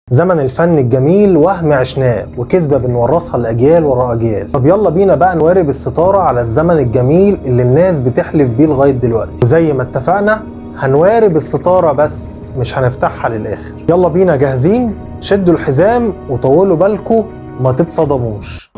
زمن الفن الجميل وهم عشناه وكذبة بنورثها لأجيال ورا أجيال طب يلا بينا بقى نوارب الستارة على الزمن الجميل اللي الناس بتحلف بيه لغاية دلوقتي وزي ما اتفقنا هنوارب الستارة بس مش هنفتحها للآخر يلا بينا جاهزين شدوا الحزام وطولوا بالكم ما تتصدموش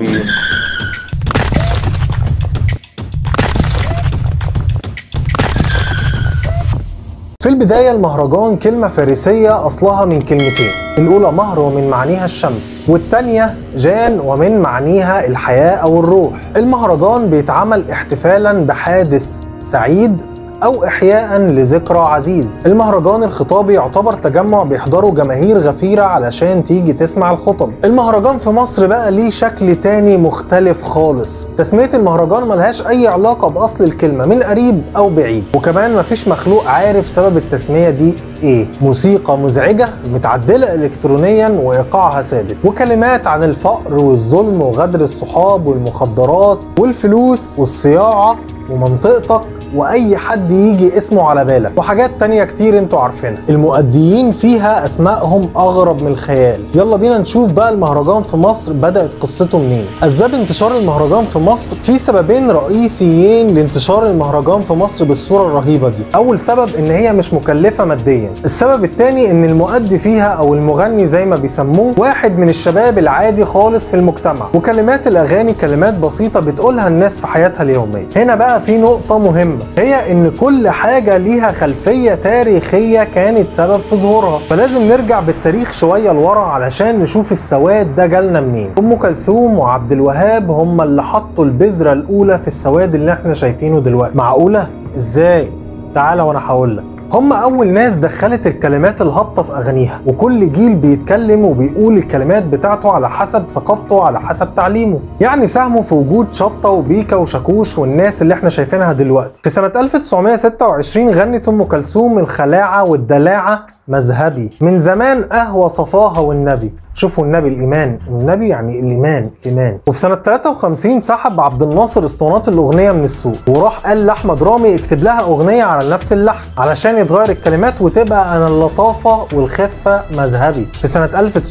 في البداية المهرجان كلمة فارسية أصلها من كلمتين الأولى مهر ومن معانيها الشمس والتانية جان ومن معانيها الحياة أو الروح المهرجان بيتعمل احتفالا بحادث سعيد أو إحياء لذكرى عزيز المهرجان الخطابي يعتبر تجمع بيحضره جماهير غفيرة علشان تيجي تسمع الخطب المهرجان في مصر بقى ليه شكل تاني مختلف خالص تسمية المهرجان ملهاش أي علاقة بأصل الكلمة من قريب أو بعيد وكمان مفيش مخلوق عارف سبب التسمية دي ايه موسيقى مزعجة متعدلة الكترونيا وايقاعها ثابت وكلمات عن الفقر والظلم وغدر الصحاب والمخدرات والفلوس والصياعة ومنطقتك واي حد يجي اسمه على بالك وحاجات تانية كتير انتوا عارفينها المؤديين فيها اسمائهم اغرب من الخيال يلا بينا نشوف بقى المهرجان في مصر بدأت قصته منين اسباب انتشار المهرجان في مصر في سببين رئيسيين لانتشار المهرجان في مصر بالصورة الرهيبة دي اول سبب ان هي مش مكلفة ماديا السبب التاني ان المؤدي فيها او المغني زي ما بيسموه واحد من الشباب العادي خالص في المجتمع وكلمات الاغاني كلمات بسيطة بتقولها الناس في حياتها اليومية هنا بقى في نقطة مهمة هي ان كل حاجة ليها خلفية تاريخية كانت سبب في ظهورها فلازم نرجع بالتاريخ شوية لورا علشان نشوف السواد ده جالنا منين ام كلثوم وعبد الوهاب هم اللي حطوا البذرة الاولى في السواد اللي احنا شايفينه دلوقتي معقولة ازاي تعالى وانا هقولك هم أول ناس دخلت الكلمات الهابطة في أغانيها وكل جيل بيتكلم وبيقول الكلمات بتاعته على حسب ثقافته على حسب تعليمه يعني ساهموا في وجود شطة وبيكا وشاكوش والناس اللي احنا شايفينها دلوقتي في سنة 1926 غنت أم كلثوم الخلاعة والدلاعة مذهبي من زمان قهوة صفاها والنبي شوفوا النبي الإيمان النبي يعني الإيمان إيمان وفي سنة 53 سحب عبد الناصر اسطوانات الأغنية من السوق وراح قال لأحمد رامي اكتب لها أغنية على نفس اللحن علشان يتغير الكلمات وتبقى أنا اللطافة والخفة مذهبي في سنة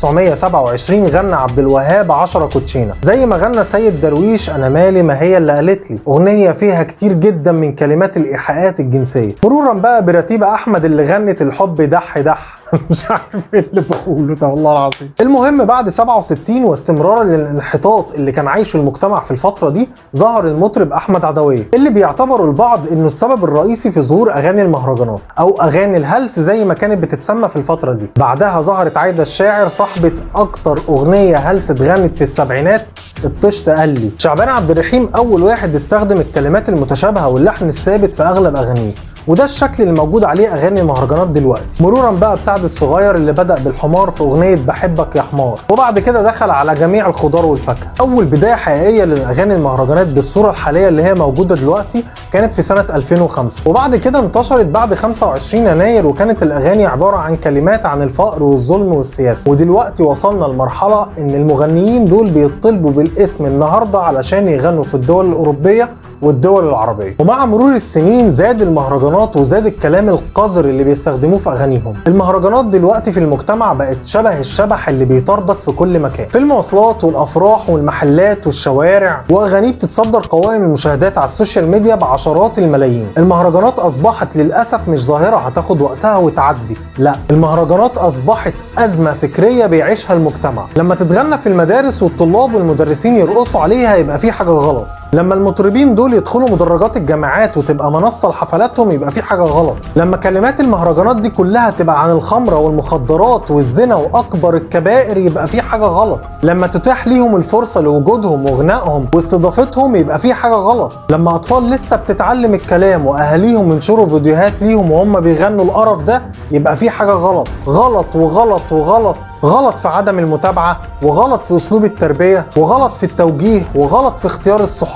1927 غنى عبد الوهاب 10 كوتشينة زي ما غنى سيد درويش أنا مالي ما هي اللي قالت لي أغنية فيها كتير جدا من كلمات الإيحاءات الجنسية مرورا بقى برتيبة أحمد اللي غنت الحب دح دح مش عارف ايه اللي بقوله ده والله العظيم المهم بعد 67 واستمرارا للانحطاط اللي كان عايشه المجتمع في الفتره دي ظهر المطرب احمد عدويه اللي بيعتبروا البعض انه السبب الرئيسي في ظهور اغاني المهرجانات او اغاني الهلس زي ما كانت بتتسمى في الفتره دي بعدها ظهرت عايده الشاعر صاحبه اكتر اغنيه هلس اتغنت في السبعينات الطشت قال لي شعبان عبد الرحيم اول واحد استخدم الكلمات المتشابهه واللحن الثابت في اغلب اغانيه وده الشكل اللي موجود عليه اغاني المهرجانات دلوقتي مرورا بقى بسعد الصغير اللي بدا بالحمار في اغنيه بحبك يا حمار وبعد كده دخل على جميع الخضار والفاكهه اول بدايه حقيقيه للاغاني المهرجانات بالصوره الحاليه اللي هي موجوده دلوقتي كانت في سنه 2005 وبعد كده انتشرت بعد 25 يناير وكانت الاغاني عباره عن كلمات عن الفقر والظلم والسياسه ودلوقتي وصلنا لمرحله ان المغنيين دول بيطلبوا بالاسم النهارده علشان يغنوا في الدول الاوروبيه والدول العربية ومع مرور السنين زاد المهرجانات وزاد الكلام القذر اللي بيستخدموه في أغانيهم المهرجانات دلوقتي في المجتمع بقت شبه الشبح اللي بيطاردك في كل مكان في المواصلات والأفراح والمحلات والشوارع وأغانيه بتتصدر قوائم المشاهدات على السوشيال ميديا بعشرات الملايين المهرجانات أصبحت للأسف مش ظاهرة هتاخد وقتها وتعدي لا المهرجانات أصبحت أزمة فكرية بيعيشها المجتمع لما تتغنى في المدارس والطلاب والمدرسين يرقصوا عليها يبقى في حاجة غلط لما المطربين دول يدخلوا مدرجات الجامعات وتبقى منصه لحفلاتهم يبقى في حاجه غلط لما كلمات المهرجانات دي كلها تبقى عن الخمره والمخدرات والزنا واكبر الكبائر يبقى في حاجه غلط لما تتاح ليهم الفرصه لوجودهم وغنائهم واستضافتهم يبقى في حاجه غلط لما اطفال لسه بتتعلم الكلام واهاليهم ينشروا فيديوهات ليهم وهم بيغنوا القرف ده يبقى في حاجه غلط غلط وغلط وغلط غلط في عدم المتابعة وغلط في أسلوب التربية وغلط في التوجيه وغلط في اختيار الصحاب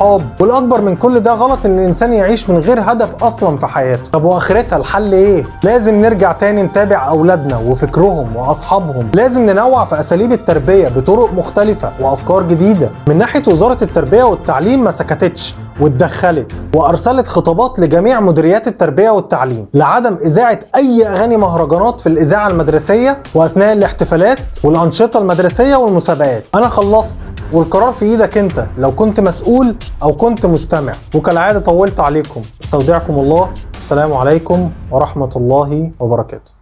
وصحاب والاكبر من كل ده غلط ان الانسان يعيش من غير هدف اصلا في حياته طب واخرتها الحل ايه لازم نرجع تاني نتابع اولادنا وفكرهم واصحابهم لازم ننوع في اساليب التربيه بطرق مختلفه وافكار جديده من ناحيه وزاره التربيه والتعليم ما سكتتش واتدخلت وارسلت خطابات لجميع مديريات التربيه والتعليم لعدم اذاعه اي اغاني مهرجانات في الاذاعه المدرسيه واثناء الاحتفالات والانشطه المدرسيه والمسابقات انا خلصت والقرار في ايدك انت لو كنت مسؤول او كنت مستمع وكالعاده طولت عليكم استودعكم الله السلام عليكم ورحمه الله وبركاته